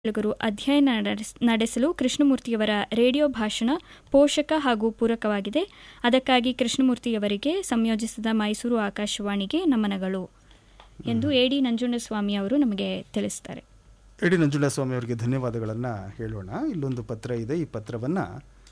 ಕೇಳುಗರು ಅಧ್ಯಯನ ನಡೆಸ್- ನಡೆಸಲು ಕೃಷ್ಣಮೂರ್ತಿಯವರ ರೇಡಿಯೋ ಭಾಷಣ ಪೋಷಕ ಹಾಗೂ ಪೂರಕವಾಗಿದೆ ಅದಕ್ಕಾಗಿ ಕೃಷ್ಣಮೂರ್ತಿಯವರಿಗೆ ಸಂಯೋಜಿಸಿದ ಮೈಸೂರು ಆಕಾಶವಾಣಿಗೆ ನಮನಗಳು ಎಂದು ಎ ಡಿ ನಂಜುಂಡಸ್ವಾಮಿ ಅವರು ನಮಗೆ ತಿಳಿಸ್ತಾರೆ ಎಡಿ ನಂಜುಂಡಸ್ವಾಮಿ ಅವರಿಗೆ ಧನ್ಯವಾದಗಳನ್ನು ಹೇಳೋಣ ಇಲ್ಲೊಂದು ಪತ್ರ ಇದೆ ಈ ಪತ್ರವನ್ನು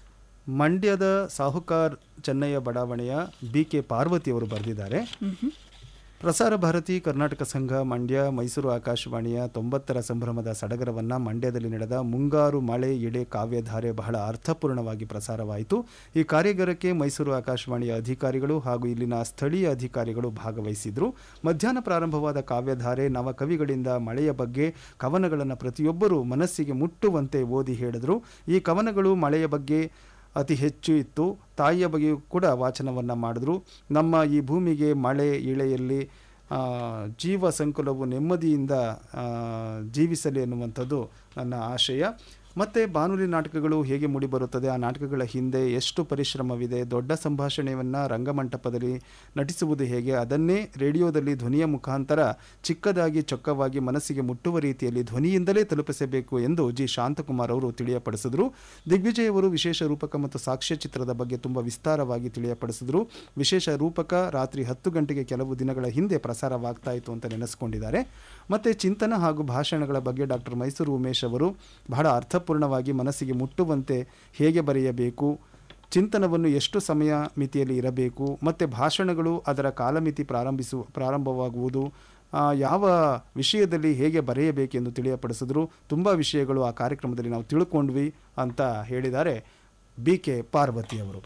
ಮಂಡ್ಯದ ಸಾಹುಕಾರ್ ಚೆನ್ನಯ್ಯ ಬಡಾವಣೆಯ ಬಿ ಕೆ ಪಾರ್ವತಿ ಅವರು ಬರೆದಿದ್ದಾರೆ ಮ್ಹೂ. ಪ್ರಸಾರ ಭಾರತಿ ಕರ್ನಾಟಕ ಸಂಘ ಮಂಡ್ಯ ಮೈಸೂರು ಆಕಾಶವಾಣಿಯ ತೊಂಬತ್ತರ ಸಂಭ್ರಮದ ಸಡಗರವನ್ನು ಮಂಡ್ಯದಲ್ಲಿ ನಡೆದ ಮುಂಗಾರು ಮಳೆ ಎಡೆ ಕಾವ್ಯಧಾರೆ ಬಹಳ ಅರ್ಥಪೂರ್ಣವಾಗಿ ಪ್ರಸಾರವಾಯಿತು ಈ ಕಾರ್ಯಾಗಾರಕ್ಕೆ ಮೈಸೂರು ಆಕಾಶವಾಣಿಯ ಅಧಿಕಾರಿಗಳು ಹಾಗೂ ಇಲ್ಲಿನ ಸ್ಥಳೀಯ ಅಧಿಕಾರಿಗಳು ಭಾಗವಹಿಸಿದ್ರು ಮಧ್ಯಾಹ್ನ ಪ್ರಾರಂಭವಾದ ಕಾವ್ಯಧಾರೆ ನವಕವಿಗಳಿಂದ ಮಳೆಯ ಬಗ್ಗೆ ಕವನಗಳನ್ನು ಪ್ರತಿಯೊಬ್ಬರೂ ಮನಸ್ಸಿಗೆ ಮುಟ್ಟುವಂತೆ ಓದಿ ಹೇಳಿದರು ಈ ಕವನಗಳು ಮಳೆಯ ಬಗ್ಗೆ ಅತಿ ಹೆಚ್ಚು ಇತ್ತು ತಾಯಿಯ ಬಗ್ಗೆಯೂ ಕೂಡ ವಾಚನವನ್ನು ಮಾಡಿದ್ರು ನಮ್ಮ ಈ ಭೂಮಿಗೆ ಮಳೆ ಇಳೆಯಲ್ಲಿ ಆ, ಜೀವ ಸಂಕುಲವು ನೆಮ್ಮದಿಯಿಂದ ಆ, ಜೀವಿಸಲಿ ಎನ್ನುವಂಥದ್ದು ನನ್ನ ಆಶಯ ಮತ್ತು ಬಾನುಲಿ ನಾಟಕಗಳು ಹೇಗೆ ಮೂಡಿಬರುತ್ತದೆ ಆ ನಾಟಕಗಳ ಹಿಂದೆ ಎಷ್ಟು ಪರಿಶ್ರಮವಿದೆ ದೊಡ್ಡ ಸಂಭಾಷಣೆಯನ್ನು ರಂಗಮಂಟಪದಲ್ಲಿ ನಟಿಸುವುದು ಹೇಗೆ ಅದನ್ನೇ ರೇಡಿಯೋದಲ್ಲಿ ಧ್ವನಿಯ ಮುಖಾಂತರ ಚಿಕ್ಕದಾಗಿ ಚೊಕ್ಕವಾಗಿ ಮನಸ್ಸಿಗೆ ಮುಟ್ಟುವ ರೀತಿಯಲ್ಲಿ ಧ್ವನಿಯಿಂದಲೇ ತಲುಪಿಸಬೇಕು ಎಂದು ಜಿ ಶಾಂತಕುಮಾರ್ ಅವರು ತಿಳಿಯಪಡಿಸಿದರು ದಿಗ್ವಿಜಯ್ ಅವರು ವಿಶೇಷ ರೂಪಕ ಮತ್ತು ಸಾಕ್ಷ್ಯಚಿತ್ರದ ಬಗ್ಗೆ ತುಂಬ ವಿಸ್ತಾರವಾಗಿ ತಿಳಿಯಪಡಿಸಿದರು ವಿಶೇಷ ರೂಪಕ ರಾತ್ರಿ ಹತ್ತು ಗಂಟೆಗೆ ಕೆಲವು ದಿನಗಳ ಹಿಂದೆ ಪ್ರಸಾರವಾಗ್ತಾ ಇತ್ತು ಅಂತ ನೆನೆಸ್ಕೊಂಡಿದ್ದಾರೆ ಮತ್ತು ಚಿಂತನ ಹಾಗೂ ಭಾಷಣಗಳ ಬಗ್ಗೆ ಡಾಕ್ಟರ್ ಮೈಸೂರು ಉಮೇಶ್ ಅವರು ಬಹಳ ಅರ್ಥಪೂರ್ಣವಾಗಿ ಮನಸ್ಸಿಗೆ ಮುಟ್ಟುವಂತೆ ಹೇಗೆ ಬರೆಯಬೇಕು ಚಿಂತನವನ್ನು ಎಷ್ಟು ಸಮಯ ಮಿತಿಯಲ್ಲಿ ಇರಬೇಕು ಮತ್ತು ಭಾಷಣಗಳು ಅದರ ಕಾಲಮಿತಿ ಪ್ರಾರಂಭಿಸು ಪ್ರಾರಂಭವಾಗುವುದು ಆ, ಯಾವ ವಿಷಯದಲ್ಲಿ ಹೇಗೆ ಬರೆಯಬೇಕೆಂದು ತಿಳಿಯಪಡಿಸಿದ್ರು ತುಂಬ ವಿಷಯಗಳು ಆ ಕಾರ್ಯಕ್ರಮದಲ್ಲಿ ನಾವು ತಿಳ್ಕೊಂಡ್ವಿ ಅಂತ ಹೇಳಿದ್ದಾರೆ ಬಿ ಕೆ ಪಾರ್ವತಿ ಅವರು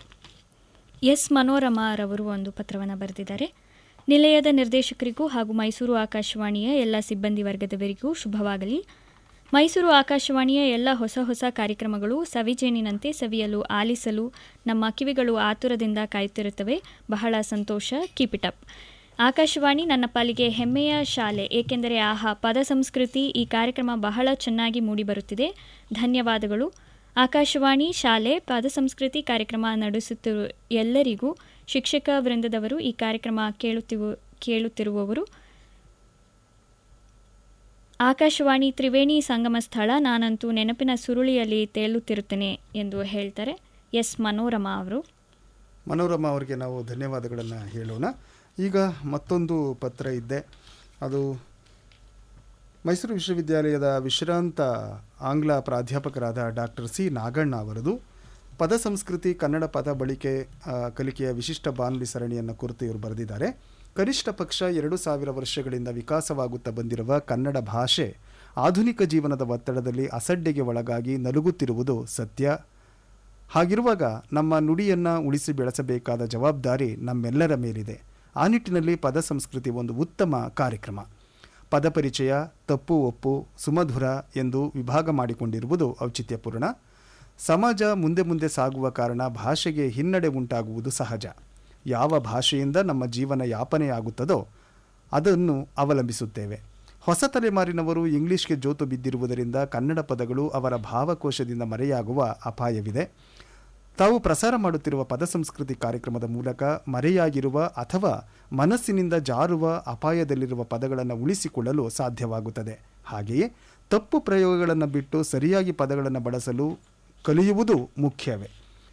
ಎಸ್ ಮನೋರಮಾರವರು ಒಂದು ಪತ್ರವನ್ನು ಬರೆದಿದ್ದಾರೆ ನಿಲಯದ ನಿರ್ದೇಶಕರಿಗೂ ಹಾಗೂ ಮೈಸೂರು ಆಕಾಶವಾಣಿಯ ಎಲ್ಲ ಸಿಬ್ಬಂದಿ ವರ್ಗದವರಿಗೂ ಶುಭವಾಗಲಿ ಮೈಸೂರು ಆಕಾಶವಾಣಿಯ ಎಲ್ಲ ಹೊಸ ಹೊಸ ಕಾರ್ಯಕ್ರಮಗಳು ಸವಿಜೇನಿನಂತೆ ಸವಿಯಲು ಆಲಿಸಲು ನಮ್ಮ ಕಿವಿಗಳು ಆತುರದಿಂದ ಕಾಯುತ್ತಿರುತ್ತವೆ ಬಹಳ ಸಂತೋಷ ಕೀಪ್ ಇಟ್ ಅಪ್ ಆಕಾಶವಾಣಿ ನನ್ನ ಪಾಲಿಗೆ ಹೆಮ್ಮೆಯ ಶಾಲೆ ಏಕೆಂದರೆ ಆಹಾ ಪದ ಸಂಸ್ಕೃತಿ ಈ ಕಾರ್ಯಕ್ರಮ ಬಹಳ ಚೆನ್ನಾಗಿ ಮೂಡಿಬರುತ್ತಿದೆ ಧನ್ಯವಾದಗಳು ಆಕಾಶವಾಣಿ ಶಾಲೆ ಪದ ಸಂಸ್ಕೃತಿ ಕಾರ್ಯಕ್ರಮ ನಡೆಸುತ್ತಿರುವ ಎಲ್ಲರಿಗೂ ಶಿಕ್ಷಕ ವೃಂದದವರು ಈ ಕಾರ್ಯಕ್ರಮ ಕೇಳುತ್ತಿವ ಕೇಳುತ್ತಿರುವವರು ಆಕಾಶವಾಣಿ ತ್ರಿವೇಣಿ ಸಂಗಮ ಸ್ಥಳ ನಾನಂತೂ ನೆನಪಿನ ಸುರುಳಿಯಲ್ಲಿ ತೇಲುತ್ತಿರುತ್ತೇನೆ ಎಂದು ಹೇಳ್ತಾರೆ ಎಸ್ ಮನೋರಮಾ ಅವರು ಮನೋರಮಾ ಅವರಿಗೆ ನಾವು ಧನ್ಯವಾದಗಳನ್ನು ಹೇಳೋಣ ಈಗ ಮತ್ತೊಂದು ಪತ್ರ ಇದ್ದೆ ಅದು ಮೈಸೂರು ವಿಶ್ವವಿದ್ಯಾಲಯದ ವಿಶ್ರಾಂತ ಆಂಗ್ಲ ಪ್ರಾಧ್ಯಾಪಕರಾದ ಡಾಕ್ಟರ್ ಸಿ ನಾಗಣ್ಣ ಅವರದು ಪದ ಸಂಸ್ಕೃತಿ ಕನ್ನಡ ಪದ ಬಳಕೆ ಆ, ಕಲಿಕೆಯ ವಿಶಿಷ್ಟ ಬಾನುಲಿ ಸರಣಿಯನ್ನು ಕುರಿತು ಇವರು ಬರೆದಿದ್ದಾರೆ ಕನಿಷ್ಠ ಪಕ್ಷ ಎರಡು ಸಾವಿರ ವರ್ಷಗಳಿಂದ ವಿಕಾಸವಾಗುತ್ತಾ ಬಂದಿರುವ ಕನ್ನಡ ಭಾಷೆ ಆಧುನಿಕ ಜೀವನದ ಒತ್ತಡದಲ್ಲಿ ಅಸಡ್ಡೆಗೆ ಒಳಗಾಗಿ ನಲುಗುತ್ತಿರುವುದು ಸತ್ಯ ಹಾಗಿರುವಾಗ ನಮ್ಮ ನುಡಿಯನ್ನು ಉಳಿಸಿ ಬೆಳೆಸಬೇಕಾದ ಜವಾಬ್ದಾರಿ ನಮ್ಮೆಲ್ಲರ ಮೇಲಿದೆ ಆ ನಿಟ್ಟಿನಲ್ಲಿ ಪದ ಸಂಸ್ಕೃತಿ ಒಂದು ಉತ್ತಮ ಕಾರ್ಯಕ್ರಮ ಪದಪರಿಚಯ ತಪ್ಪು ಒಪ್ಪು ಸುಮಧುರ ಎಂದು ವಿಭಾಗ ಮಾಡಿಕೊಂಡಿರುವುದು ಔಚಿತ್ಯಪೂರ್ಣ ಸಮಾಜ ಮುಂದೆ ಮುಂದೆ ಸಾಗುವ ಕಾರಣ ಭಾಷೆಗೆ ಹಿನ್ನಡೆ ಉಂಟಾಗುವುದು ಸಹಜ ಯಾವ ಭಾಷೆಯಿಂದ ನಮ್ಮ ಜೀವನ ಯಾಪನೆಯಾಗುತ್ತದೋ ಅದನ್ನು ಅವಲಂಬಿಸುತ್ತೇವೆ ಹೊಸ ತಲೆಮಾರಿನವರು ಇಂಗ್ಲಿಷ್ಗೆ ಜೋತು ಬಿದ್ದಿರುವುದರಿಂದ ಕನ್ನಡ ಪದಗಳು ಅವರ ಭಾವಕೋಶದಿಂದ ಮರೆಯಾಗುವ ಅಪಾಯವಿದೆ ತಾವು ಪ್ರಸಾರ ಮಾಡುತ್ತಿರುವ ಪದ ಸಂಸ್ಕೃತಿ ಕಾರ್ಯಕ್ರಮದ ಮೂಲಕ ಮರೆಯಾಗಿರುವ ಅಥವಾ ಮನಸ್ಸಿನಿಂದ ಜಾರುವ ಅಪಾಯದಲ್ಲಿರುವ ಪದಗಳನ್ನು ಉಳಿಸಿಕೊಳ್ಳಲು ಸಾಧ್ಯವಾಗುತ್ತದೆ ಹಾಗೆಯೇ ತಪ್ಪು ಪ್ರಯೋಗಗಳನ್ನು ಬಿಟ್ಟು ಸರಿಯಾಗಿ ಪದಗಳನ್ನು ಬಳಸಲು ಕಲಿಯುವುದು ಮುಖ್ಯವೇ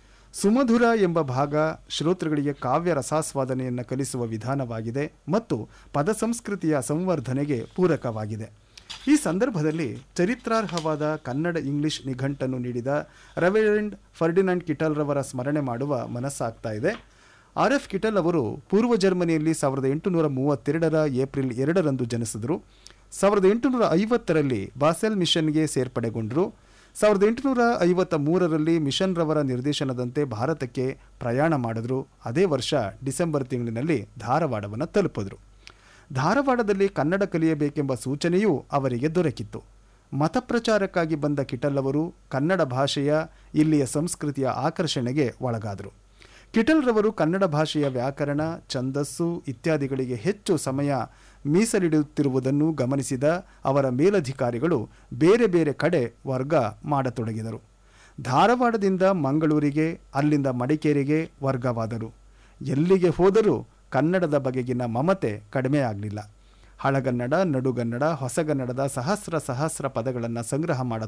ಸುಮಧುರ ಎಂಬ ಭಾಗ ಶ್ರೋತೃಗಳಿಗೆ ಕಾವ್ಯ ರಸಾಸ್ವಾದನೆಯನ್ನು ಕಲಿಸುವ ವಿಧಾನವಾಗಿದೆ ಮತ್ತು ಪದ ಸಂಸ್ಕೃತಿಯ ಸಂವರ್ಧನೆಗೆ ಪೂರಕವಾಗಿದೆ ಈ ಸಂದರ್ಭದಲ್ಲಿ ಚರಿತ್ರಾರ್ಹವಾದ ಕನ್ನಡ ಇಂಗ್ಲಿಷ್ ನಿಘಂಟನ್ನು ನೀಡಿದ ರೆವರೆಂಡ್ ಫರ್ಡಿನಾಂಡ್ ಕಿಟಲ್ರವರ ಸ್ಮರಣೆ ಮಾಡುವ ಮನಸ್ಸಾಗ್ತಾ ಇದೆ ಆರ್ ಎಫ್ ಕಿಟಲ್ ಅವರು ಪೂರ್ವ ಜರ್ಮನಿಯಲ್ಲಿ ಸಾವಿರದ ಎಂಟುನೂರ ಮೂವತ್ತೆರಡರ ಏಪ್ರಿಲ್ ಎರಡರಂದು ಜನಿಸಿದರು ಸಾವಿರದ ಎಂಟುನೂರ ಐವತ್ತರಲ್ಲಿ ಬಾಸೆಲ್ ಮಿಷನ್ಗೆ ಸೇರ್ಪಡೆಗೊಂಡರು ಸಾವಿರದ ಎಂಟುನೂರ ಐವತ್ತ ಮೂರರಲ್ಲಿ ಮಿಷನ್ ರವರ ನಿರ್ದೇಶನದಂತೆ ಭಾರತಕ್ಕೆ ಪ್ರಯಾಣ ಮಾಡಿದ್ರು ಅದೇ ವರ್ಷ ಡಿಸೆಂಬರ್ ತಿಂಗಳಿನಲ್ಲಿ ಧಾರವಾಡವನ್ನು ತಲುಪಿದ್ರು ಧಾರವಾಡದಲ್ಲಿ ಕನ್ನಡ ಕಲಿಯಬೇಕೆಂಬ ಸೂಚನೆಯೂ ಅವರಿಗೆ ದೊರಕಿತ್ತು ಮತಪ್ರಚಾರಕ್ಕಾಗಿ ಬಂದ ಕಿಟಲ್ ಅವರು ಕನ್ನಡ ಭಾಷೆಯ ಇಲ್ಲಿಯ ಸಂಸ್ಕೃತಿಯ ಆಕರ್ಷಣೆಗೆ ಒಳಗಾದರು ಕಿಟಲ್ರವರು ಕನ್ನಡ ಭಾಷೆಯ ವ್ಯಾಕರಣ ಛಂದಸ್ಸು ಇತ್ಯಾದಿಗಳಿಗೆ ಹೆಚ್ಚು ಸಮಯ ಮೀಸಲಿಡುತ್ತಿರುವುದನ್ನು ಗಮನಿಸಿದ ಅವರ ಮೇಲಧಿಕಾರಿಗಳು ಬೇರೆ ಬೇರೆ ಕಡೆ ವರ್ಗ ಮಾಡತೊಡಗಿದರು ಧಾರವಾಡದಿಂದ ಮಂಗಳೂರಿಗೆ ಅಲ್ಲಿಂದ ಮಡಿಕೇರಿಗೆ ವರ್ಗವಾದರು ಎಲ್ಲಿಗೆ ಹೋದರೂ ಕನ್ನಡದ ಬಗೆಗಿನ ಮಮತೆ ಕಡಿಮೆಯಾಗಲಿಲ್ಲ ಹಳಗನ್ನಡ ನಡುಗನ್ನಡ ಹೊಸಗನ್ನಡದ ಸಹಸ್ರ ಸಹಸ್ರ ಪದಗಳನ್ನು ಸಂಗ್ರಹ ಮಾಡ